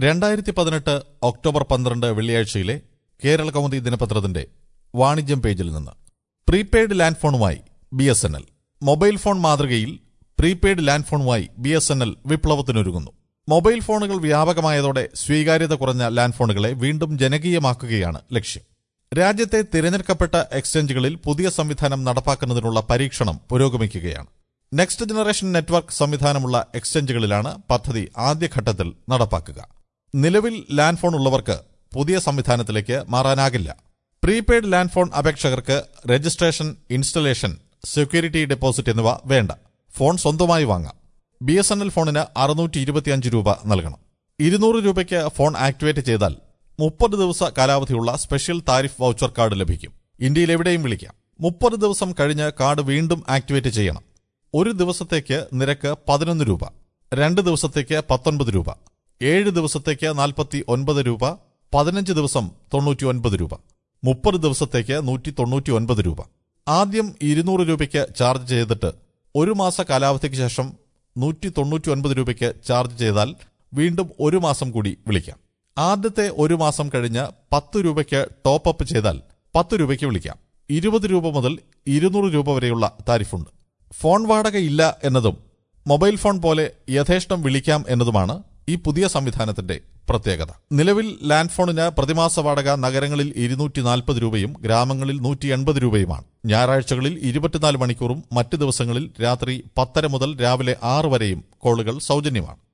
രണ്ടായിരത്തി പതിനെട്ട് ഒക്ടോബർ പന്ത്രണ്ട് വെള്ളിയാഴ്ചയിലെ കേരള കൗമുദി ദിനപത്രത്തിന്റെ വാണിജ്യം പേജിൽ നിന്ന് പ്രീപെയ്ഡ് ലാൻഡ് ഫോണുമായി B S N L mobile phone മാതൃകയിൽ പ്രീപെയ്ഡ് ലാൻഡ് ഫോണുമായി ബി എസ് എൻ എൽ വിപ്ലവത്തിനൊരുങ്ങുന്നു മൊബൈൽ ഫോണുകൾ വ്യാപകമായതോടെ സ്വീകാര്യത കുറഞ്ഞ ലാൻഡ് ഫോണുകളെ വീണ്ടും ജനകീയമാക്കുകയാണ് ലക്ഷ്യം രാജ്യത്തെ തിരഞ്ഞെടുക്കപ്പെട്ട എക്സ്ചേഞ്ചുകളിൽ പുതിയ സംവിധാനം നടപ്പാക്കുന്നതിനുള്ള പരീക്ഷണം പുരോഗമിക്കുകയാണ് നെക്സ്റ്റ് ജനറേഷൻ നെറ്റ്വർക്ക് സംവിധാനമുള്ള എക്സ്ചേഞ്ചുകളിലാണ് പദ്ധതി ആദ്യഘട്ടത്തിൽ നടപ്പാക്കുക നിലവിൽ ലാൻഡ് ഫോൺ ഉള്ളവർക്ക് പുതിയ സംവിധാനത്തിലേക്ക് മാറാനാകില്ല പ്രീപെയ്ഡ് ലാൻഡ് ഫോൺ അപേക്ഷകർക്ക് രജിസ്ട്രേഷൻ ഇൻസ്റ്റലേഷൻ സെക്യൂരിറ്റി ഡെപ്പോസിറ്റ് എന്നിവ വേണ്ട ഫോൺ സ്വന്തമായി വാങ്ങാം ബി എസ് എൻ എൽ ഫോണിന് അറുന്നൂറ്റി ഇരുപത്തിയഞ്ച് രൂപ നൽകണം ഇരുന്നൂറ് രൂപയ്ക്ക് ഫോൺ ആക്ടിവേറ്റ് ചെയ്താൽ മുപ്പത് ദിവസ കാലാവധിയുള്ള സ്പെഷ്യൽ താരിഫ് വൗച്ചർ കാർഡ് ലഭിക്കും ഇന്ത്യയിൽ എവിടെയും വിളിക്കാം മുപ്പത് ദിവസം കഴിഞ്ഞ് കാർഡ് വീണ്ടും ആക്ടിവേറ്റ് ചെയ്യണം ഒരു ദിവസത്തേക്ക് നിരക്ക് പതിനൊന്ന് രൂപ രണ്ട് ദിവസത്തേക്ക് പത്തൊൻപത് രൂപ ഏഴ് ദിവസത്തേക്ക് നാൽപ്പത്തി ഒൻപത് രൂപ പതിനഞ്ച് ദിവസം തൊണ്ണൂറ്റി ഒൻപത് രൂപ മുപ്പത് ദിവസത്തേക്ക് നൂറ്റി തൊണ്ണൂറ്റി ഒൻപത് രൂപ ആദ്യം ഇരുന്നൂറ് രൂപയ്ക്ക് ചാർജ് ചെയ്തിട്ട് ഒരു മാസ കാലാവധിക്ക് ശേഷം നൂറ്റി തൊണ്ണൂറ്റി ഒൻപത് രൂപയ്ക്ക് ചാർജ് ചെയ്താൽ വീണ്ടും ഒരു മാസം കൂടി വിളിക്കാം ആദ്യത്തെ ഒരു മാസം കഴിഞ്ഞ് പത്ത് രൂപയ്ക്ക് ടോപ്പ് അപ്പ് ചെയ്താൽ പത്ത് രൂപയ്ക്ക് വിളിക്കാം ഇരുപത് രൂപ മുതൽ ഇരുന്നൂറ് രൂപ വരെയുള്ള താരിഫുണ്ട് ഫോൺ വാടക ഇല്ല എന്നതും മൊബൈൽ ഫോൺ പോലെ യഥേഷ്ടം വിളിക്കാം എന്നതുമാണ് ഈ പുതിയ സംവിധാനത്തിന്റെ പ്രത്യേകത നിലവിൽ ലാൻഡ് ഫോണിന് പ്രതിമാസ വാടക നഗരങ്ങളിൽ ഇരുന്നൂറ്റി നാൽപ്പത് രൂപയും ഗ്രാമങ്ങളിൽ നൂറ്റി എൺപത് രൂപയുമാണ് ഞായറാഴ്ചകളിൽ ഇരുപത്തിനാല് മണിക്കൂറും മറ്റ് ദിവസങ്ങളിൽ രാത്രി പത്തര മുതൽ രാവിലെ ആറ് വരെയും കോളുകൾ സൗജന്യമാണ്